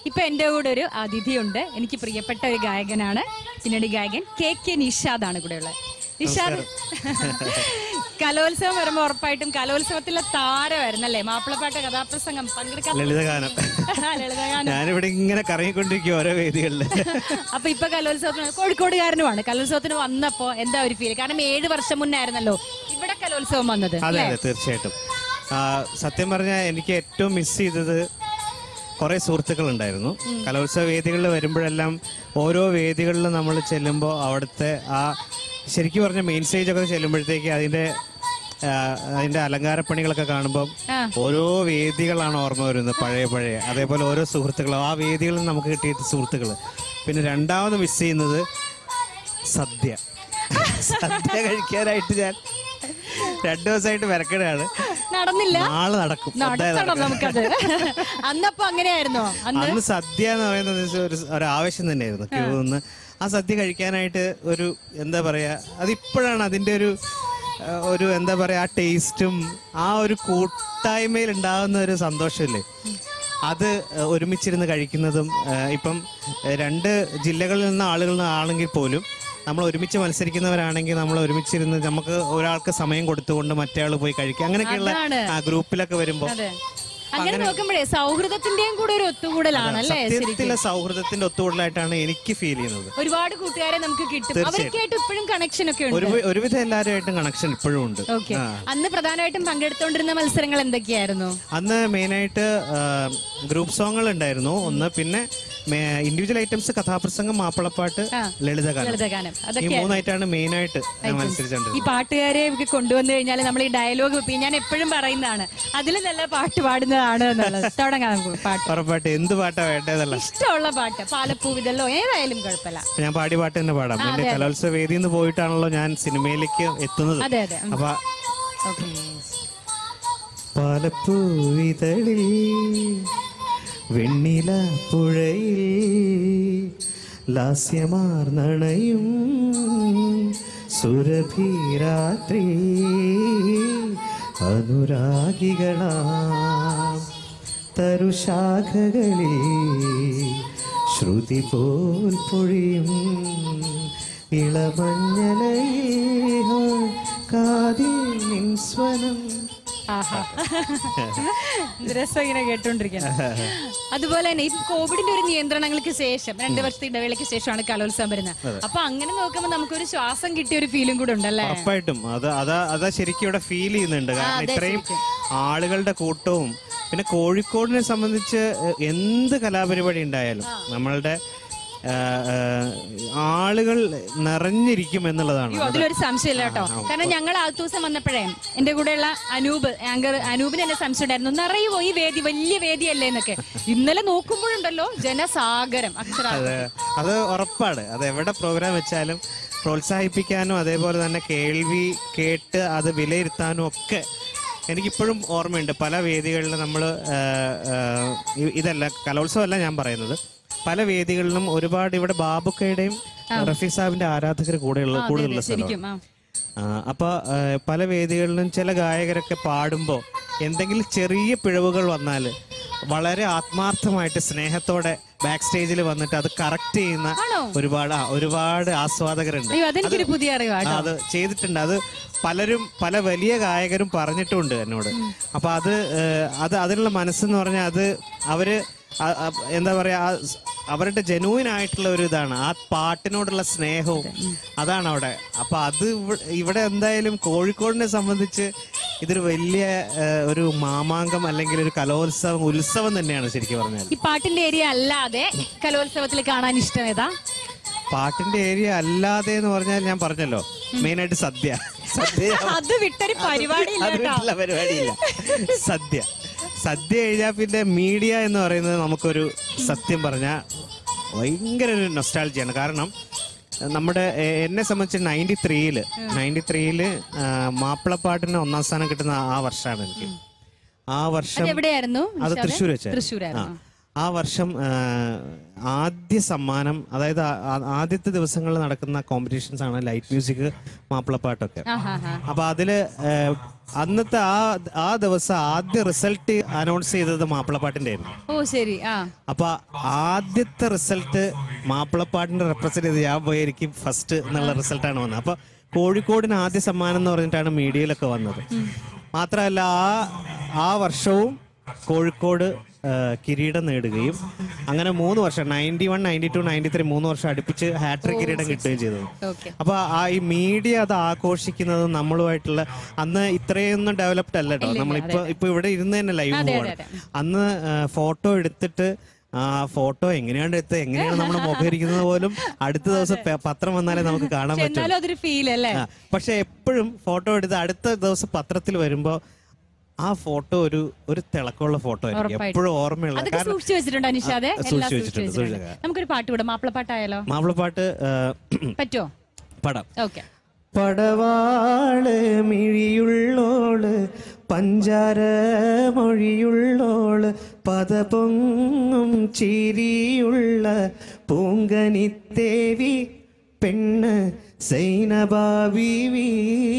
ഇപ്പൊ എന്റെ കൂടെ ഒരു അതിഥിയുണ്ട് എനിക്ക് പ്രിയപ്പെട്ട ഒരു ഗായകനാണ് പിന്നീട് ഗായകൻ കെ കെ നിഷാദാണ് കൂടെ ഉള്ളത് നിഷാദ് കലോത്സവം വരുമ്പോ ഉറപ്പായിട്ടും കലോത്സവത്തിലെ താരമായിരുന്നു അല്ലേ മാപ്പിളപ്പാട്ട് കഥാപ്രസംഗം പങ്കെടുക്കാൻ ലളിതഗാനം ലളിതഗാനം ഞാനിവിടെ ഇങ്ങനെ കറങ്ങിക്കൊണ്ടിരിക്കും ഓരോ വേദികളിൽ അപ്പൊ ഇപ്പൊ കലോത്സവത്തിന് കോഴിക്കോടുകാരനുമാണ് കലോത്സവത്തിന് വന്നപ്പോ എന്താ ഒരു ഫീൽ കാരണം ഏഴ് വർഷം മുന്നേ ആയിരുന്നല്ലോ ഇവിടെ കലോത്സവം വന്നത് അതെ അതെ തീർച്ചയായിട്ടും ആ, സത്യം പറഞ്ഞാൽ എനിക്ക് ഏറ്റവും മിസ് ചെയ്തത് കുറെ സുഹൃത്തുക്കൾ ഉണ്ടായിരുന്നു കലോത്സവ വേദികളിൽ വരുമ്പോഴെല്ലാം ഓരോ വേദികളിലും നമ്മൾ ചെല്ലുമ്പോൾ അവിടുത്തെ ആ ശരിക്കും പറഞ്ഞ മെയിൻ സ്റ്റേജ് ഒക്കെ ചെല്ലുമ്പോഴത്തേക്ക് അതിന്റെ ആ, അതിന്റെ അലങ്കാരപ്പണികളൊക്കെ കാണുമ്പോൾ ആ. ഓരോ വേദികളാണ് ഓർമ്മ വരുന്നത് പഴയ പഴയ അതേപോലെ ഓരോ സുഹൃത്തുക്കളും ആ വേദികളിൽ നമുക്ക് കിട്ടിയ സുഹൃത്തുക്കൾ പിന്നെ രണ്ടാമത് മിസ് ചെയ്യുന്നത് സദ്യ സദ്യ കഴിക്കാനായിട്ട് ഞാൻ രണ്ടു ദിവസമായിട്ട് മെനക്കെടാണ് നടന്നില്ല നാളെ നടക്കും എന്തായാലും നടത്തണം നമുക്കത് അന്നപ്പോ അങ്ങനെയായിരുന്നോ അന്ന് അന്ന് സദ്യ എന്ന് പറയുന്നത് ഒരു ഒരു ആവശ്യം തന്നെയായിരുന്നു ക്യൂ നിന്ന് ആ സദ്യ കഴിക്കാനായിട്ട് ഒരു എന്താ പറയാ അതിപ്പോഴാണ് അതിന്റെ ഒരു ആ, ഒരു എന്താ പറയാ ആ ടേസ്റ്റും ആ ഒരു കൂട്ടായ്മയിൽ ഉണ്ടാകുന്ന ഒരു സന്തോഷമില്ലേ അത് ആ, ഒരുമിച്ചിരുന്ന് കഴിക്കുന്നതും ആ, ഇപ്പം ആ, രണ്ട് ജില്ലകളിൽ നിന്ന് ആളുകളിൽ ആണെങ്കിൽ പോലും നമ്മൾ ഒരുമിച്ച് മത്സരിക്കുന്നവരാണെങ്കിൽ നമ്മൾ ഒരുമിച്ചിരുന്ന് നമുക്ക് ഒരാൾക്ക് സമയം കൊടുത്തുകൊണ്ട് മറ്റേ ആൾ പോയി കഴിക്കുക അങ്ങനെയൊക്കെയുള്ള അതാണ്. ആ ഗ്രൂപ്പിലൊക്കെ വരുമ്പോൾ അതെ അങ്ങനെ നോക്കുമ്പോഴേ സൗഹൃദത്തിന്റെയും കൂടെ ഒരു ഒത്തുകൂടലാണ് അല്ലേ ശരിക്കും സത്യത്തിലെ സൗഹൃദത്തിന്റെ ഒത്തുകൂടലായിട്ടാണ് എനിക്ക് ഫീൽ ചെയ്യുന്നത് ഒരുപാട് കൂട്ടുകാരെ നമുക്ക് കിട്ടും അവരൊക്കെയായിട്ട് ഇപ്പോഴും കണക്ഷൻ ഒക്കെ ഉണ്ട് ഒരു ഒരുവിധം എല്ലാവരുമായിട്ടും കണക്ഷൻ ഇപ്പോഴും ഉണ്ട് ഓക്കെ ആ. അന്ന് പ്രധാനമായിട്ടും പങ്കെടുത്തോണ്ടിരുന്ന മത്സരങ്ങൾ എന്തൊക്കെയായിരുന്നു അന്ന് മെയിനായിട്ട് ഗ്രൂപ്പ് സോങ്ങുകൾ ഉണ്ടായിരുന്നു ഒന്ന് പിന്നെ ഇൻഡിവിജ്വൽ ഐറ്റംസ് കഥാപ്രസംഗം മാപ്പിളപ്പാട്ട് ആ. ലളിതഗാനം ലളിതഗാനം ഈ അതൊക്കെ മൂന്നായിട്ടാണ് മെയിനായിട്ട് ഞാൻ ഈ മത്സരിച്ചിട്ടുണ്ട് പാട്ടുകാരെ ഒക്കെ കൊണ്ടുവന്നു കഴിഞ്ഞാൽ നമ്മൾ ഈ ഡയലോഗ് ഞാൻ എപ്പോഴും പറയുന്നതാണ് അതിൽ നല്ല പാട്ട് പാടുന്നതാണ് എന്നുള്ളത് തുടങ്ങാം നമുക്ക് പാട്ട് ഉറപ്പായിട്ട് എന്ത് പാട്ടാ വേണ്ടതല്ല ഇഷ്ടമുള്ള പാട്ട് പാലപ്പൂ ഇതല്ലോ ഏതായാലും കുഴപ്പമില്ല ഞാൻ പാടി പാട്ട് തന്നെ പാടാം ആ, എന്റെ അതെ, അതെ. കലോത്സവ വേദിയിൽ നിന്ന് പോയിട്ടാണല്ലോ ഞാൻ സിനിമയിലേക്ക് എത്തുന്നത് അതെ അതെ ഉം. അപ്പൊ ഓക്കെ പാലപ്പൂവിതളിൽ വെണ്ണില പുഴയിൽ ലാസ്യമാർന്നണയും സുരഭിരാത്രി അനുരാഗികളാം തരുശാഖകളിൽ ശ്രുതി പോൽ പൊഴിയും ഇളമഞ്ഞലയോ കാതിൽ നിൻ സ്വനം ആഹാ. എന്ത് രസം ഇങ്ങനെ കേട്ടോണ്ടിരിക്കണം അതുപോലെ തന്നെ ഈ കോവിഡിന്റെ ഒരു നിയന്ത്രണങ്ങൾക്ക് ശേഷം രണ്ട് വർഷത്തെ ഇടവേളയ്ക്ക് ശേഷമാണ് കലോത്സവം വരുന്നത് അപ്പൊ അങ്ങനെ നോക്കുമ്പോൾ നമുക്കൊരു ശ്വാസം കിട്ടിയ ഒരു ഫീലും കൂടെ ഉണ്ടല്ലേ ഉറപ്പായിട്ടും അത് അതാ അതാ ശരിക്കും ഇവിടെ ഫീൽ ചെയ്യുന്നുണ്ട് കാരണം അതെ, ഇത്രയും ശരിക്കും. ആളുകളുടെ കൂട്ടവും പിന്നെ കോഴിക്കോടിനെ സംബന്ധിച്ച് എന്ത് കലാപരിപാടി ഉണ്ടായാലും നമ്മളുടെ ആ, ആ, ആളുകൾ നിറഞ്ഞിരിക്കും എന്നുള്ളതാണ് അയ്യോ അതിലൊരു സംശയമില്ല കേട്ടോ കാരണം ഞങ്ങൾ ആ ദിവസം വന്നപ്പോഴേ എന്റെ കൂടെയുള്ള അനൂപ് ആങ്കർ അനൂപിന് എന്നെ സംശയം ഉണ്ടായിരുന്നു നിറയുമോ ഈ വേദി വലിയ വേദിയല്ലേ എന്നൊക്കെ ഇന്നലെ നോക്കുമ്പോഴുണ്ടല്ലോ ജനസാഗരം അക്ഷര അത് അത് ഉറപ്പാണ് അത് എവിടെ പ്രോഗ്രാം വെച്ചാലും പ്രോത്സാഹിപ്പിക്കാനും അതേപോലെ തന്നെ കേൾവി കേട്ട് അത് വിലയിരുത്താനും ഒക്കെ എനിക്കിപ്പോഴും ഓർമ്മയുണ്ട് പല വേദികളിൽ നമ്മൾ ഇതല്ല കലോത്സവമല്ല ഞാൻ പറയുന്നത് പല വേദികളിലും ഒരുപാട് ഇവിടെ ബാബുക്കയുടെയും റഫീഖ് സാഹിബിന്റെ ആരാധകർ കൂടെയുള്ള കൂടുതലുള്ള സ്ഥലമാണ് ശരിക്കും ആ ആ, അപ്പൊ ആ, പല വേദികളിലും ചില ഗായകരൊക്കെ പാടുമ്പോ എന്തെങ്കിലും ചെറിയ പിഴവുകൾ വന്നാൽ വളരെ ആത്മാർത്ഥമായിട്ട് സ്നേഹത്തോടെ ബാക്ക് സ്റ്റേജിൽ വന്നിട്ട് അത് കറക്റ്റ് ചെയ്യുന്ന ആണോ? ഒരുപാട് ആ, ഒരുപാട് ആസ്വാദകരുണ്ട് അയ്യോ അതെനിക്കൊരു പുതിയ അറിവാണ് ആ, അത് ചെയ്തിട്ടുണ്ട് അത് പലരും പല വലിയ ഗായകരും പറഞ്ഞിട്ടുണ്ട് എന്നോട് അപ്പൊ അത് ഏഹ്, അത് അതിനുള്ള മനസ്സെന്ന് പറഞ്ഞാൽ അത് അവര് ആ- ആ- എന്താ പറയാ ആ സ് അവരുടെ ജെനുവിൻ ആയിട്ടുള്ള ഒരു ഇതാണ് ആ പാട്ടിനോടുള്ള സ്നേഹവും അതാണ് അവിടെ അപ്പൊ അത് ഇവ- ഇവിടെ എന്തായാലും കോഴിക്കോടിനെ സംബന്ധിച്ച് ഇതൊരു വലിയ ഏഹ്, ഒരു മാമാങ്കം അല്ലെങ്കിൽ ഒരു കലോത്സവം ഉത്സവം തന്നെയാണ് ശരിക്കും പറഞ്ഞാൽ ഈ പാട്ടിന്റെ ഏരിയ അല്ലാതെ കലോത്സവത്തിൽ കാണാൻ ഇഷ്ടം ഏതാ പാട്ടിന്റെ ഏരിയ അല്ലാതെ എന്ന് പറഞ്ഞാൽ ഞാൻ പറഞ്ഞല്ലോ മെയിനായിട്ട് സദ്യ സദ്യ അത് വിട്ടൊരു പരിപാടി ഇല്ല അത് കേട്ടോ വീട്ടിലെ പരിപാടിയില്ല സദ്യ സദ്യ കഴിഞ്ഞാൽ പിന്നെ മീഡിയ എന്ന് പറയുന്നത് നമുക്കൊരു സത്യം പറഞ്ഞാൽ ഭയങ്കര ഒരു നൊസ്റ്റാൾജിയാണ് കാരണം നമ്മുടെ എ- എന്നെ സംബന്ധിച്ച് നയൻറ്റി ത്രീയില് നയൻറ്റി ത്രീയില് മാപ്പിളപ്പാട്ടിന് ഒന്നാം സ്ഥാനം കിട്ടുന്ന ആ വർഷമാണ് എനിക്ക് ആ വർഷം എവിടെയായിരുന്നു അത് നിഷാദേ? തൃശ്ശൂർ വെച്ചായിരുന്നു തൃശ്ശൂരായിരുന്നു ആ. ആ വർഷം ആ, ആദ്യ സമ്മാനം അതായത് ആ- ആ- ആദ്യത്തെ ദിവസങ്ങളിൽ നടക്കുന്ന കോമ്പറ്റീഷൻസ് ആണ് ലൈറ്റ് മ്യൂസിക് മാപ്പിളപ്പാട്ടൊക്കെ ആഹാ ഹാ അപ്പൊ അതില് ഏഹ്, അന്നത്തെ ആ ആ ദിവസം ആദ്യ റിസൾട്ട് അനൗൺസ് ചെയ്തത് മാപ്പിളപ്പാട്ടിന്റെ ആയിരുന്നു ഓ ശരി ആ അപ്പൊ ആദ്യത്തെ റിസൾട്ട് മാപ്പിളപ്പാട്ടിന്റെ റെപ്രസെന്റ് ചെയ്ത് ഞാൻ പോയി എനിക്ക് ഫസ്റ്റ് എന്നുള്ള റിസൾട്ടാണ് വന്നത് അപ്പൊ കോഴിക്കോടിന് ആദ്യ സമ്മാനം എന്ന് പറഞ്ഞിട്ടാണ് മീഡിയയിലൊക്കെ വന്നത് മാത്രമല്ല ആ ആ വർഷവും കോഴിക്കോട് ആ, കിരീടം നേടുകയും അങ്ങനെ മൂന്ന് വർഷം ninety one ninety two ninety three മൂന്ന് വർഷം അടുപ്പിച്ച് ഹാട്രിക് കിരീടം കിട്ടുകയും ചെയ്തത് ഓക്കെ അപ്പൊ ആ ഈ മീഡിയ അത് ആഘോഷിക്കുന്നത് നമ്മളുമായിട്ടുള്ള അന്ന് ഇത്രയൊന്നും ഡെവലപ്ഡ് അല്ല കേട്ടോ നമ്മളിപ്പോ ഇപ്പൊ ഇവിടെ ഇരുന്ന് തന്നെ ലൈവ് അതെ, പോവാണ് അതെ. അന്ന് ഫോട്ടോ എടുത്തിട്ട് ആ ഫോട്ടോ എങ്ങനെയാണ് എടുത്തത് എങ്ങനെയാണ് നമ്മുടെ മുഖം ഇരിക്കുന്നത് പോലും അടുത്ത ദിവസം പ- പത്രം വന്നാലേ നമുക്ക് കാണാൻ പക്ഷെ പറ്റും എന്നാലും അതൊരു ഫീൽ അല്ലേ ആ, പക്ഷെ എപ്പോഴും ഫോട്ടോ എടുത്ത് അടുത്ത ദിവസം പത്രത്തിൽ വരുമ്പോ ആ ഫോട്ടോ ഒരു ഒരു തിളക്കമുള്ള ഫോട്ടോ ആയിരിക്കും ഉറപ്പായിട്ടും. എപ്പോഴും ഓർമ്മയുള്ള അതൊക്കെ സൂക്ഷിച്ചു വെച്ചിട്ടുണ്ട് അനിഷാദെ ആ, എല്ലാം സൂക്ഷിച്ചു സൂക്ഷിച്ചു വെച്ചിട്ടുണ്ട്, വെച്ചിട്ടുണ്ട് നമുക്കൊരു പാട്ട് വിടാം മാപ്പിളപ്പാട്ടായാലോ മാപ്പിളപ്പാട്ട് ആ, പറ്റുമോ പടം ഓക്കെ പടവാള് മിഴിയുള്ളോള് പഞ്ചാര മൊഴിയുള്ളോള് പദപൊങ്ങും ചിരിയുള്ള പൂങ്കനിത്തേവി പെണ്ണ് സൈനബാബിവി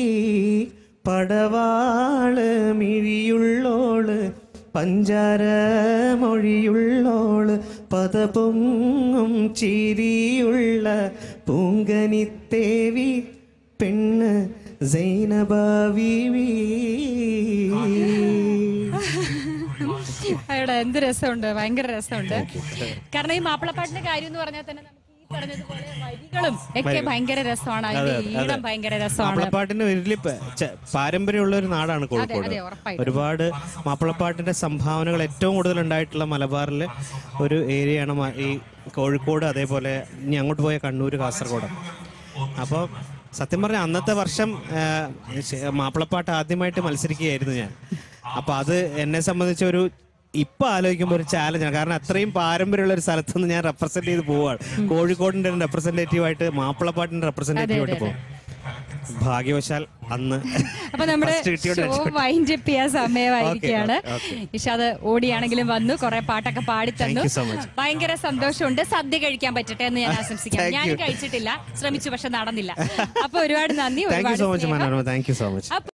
പടവാള് മിഴിയുള്ളോള് പഞ്ചാര മൊഴിയുള്ളോള് പദപൊങ്ങും ചിരിയുള്ള പൂങ്കനിത്തേവി പെണ്ണ് സൈനബാവിവി അവിടെ എന്ത് രസമുണ്ട് ഭയങ്കര രസമുണ്ട് കാരണം ഈ മാപ്പിളപ്പാട്ടിന്റെ കാര്യം എന്ന് പറഞ്ഞാൽ തന്നെ നമുക്ക് ഈ പറഞ്ഞതുപോലെ വരികളും ഒക്കെ ഭയങ്കര രസമാണ് അതിന്റെ ഈണം ഭയങ്കര രസമാണ് മാപ്പിളപ്പാട്ടിന് വലിയ പ- ച- പാരമ്പര്യമുള്ള ഒരു നാടാണ് കോഴിക്കോട് അതെ ഉറപ്പായിട്ടും ഒരുപാട് മാപ്പിളപ്പാട്ടിന്റെ സംഭാവനകൾ ഏറ്റവും കൂടുതൽ ഉണ്ടായിട്ടുള്ള മലബാറിലെ ഒരു ഏരിയയാണ് മ- ഈ കോഴിക്കോട് അതേപോലെ ഇനി അങ്ങോട്ട് പോയ കണ്ണൂർ കാസർഗോഡ് അപ്പോൾ സത്യം പറഞ്ഞാൽ അന്നത്തെ വർഷം ആ, ശ- മാപ്പിളപ്പാട്ട് ആദ്യമായിട്ട് മത്സരിക്കുകയായിരുന്നു ഞാൻ അപ്പൊ അത് എന്നെ സംബന്ധിച്ച് ഒരു ഇപ്പൊ ആലോചിക്കുമ്പോൾ ഒരു ചാലഞ്ചാണ് കാരണം അത്രയും പാരമ്പര്യമുള്ള ഒരു സ്ഥലത്ത് നിന്ന് ഞാൻ റെപ്രസെന്റ് ചെയ്ത് പോവാണ് കോഴിക്കോടിന്റെ റെപ്രസെന്റേറ്റീവ് ആയിട്ട് മാപ്പിളപ്പാട്ടിന്റെ റെപ്രസെന്റേറ്റീവ് ആയിട്ട് പോകും ഭാഗ്യവശാൽ അന്ന് അപ്പൊ നമ്മുടെ first കിട്ടിയോണ്ട് ഷോ രക്ഷപ്പെട്ടു. വൈൻഡ് അപ്പ് ചെയ്യാൻ സമയമായിരിക്കുകയാണ് Okay, okay, ഇഷാദ് ഓടിയാണെങ്കിലും വന്നു കുറെ പാട്ടൊക്കെ പാടി തന്നു Thank you so much. ഭയങ്കര സന്തോഷമുണ്ട് സദ്യ കഴിക്കാൻ പറ്റട്ടെ എന്ന് ഞാൻ ആശംസിക്കാം Thank ഞാൻ you. കഴിച്ചിട്ടില്ല ശ്രമിച്ചു പക്ഷെ നടന്നില്ല അപ്പൊ ഒരുപാട് നന്ദി താങ്ക് യു ഒരുപാട് സോ മച്ച് സ്നേഹം. Manorama thank you so much അപ്പൊ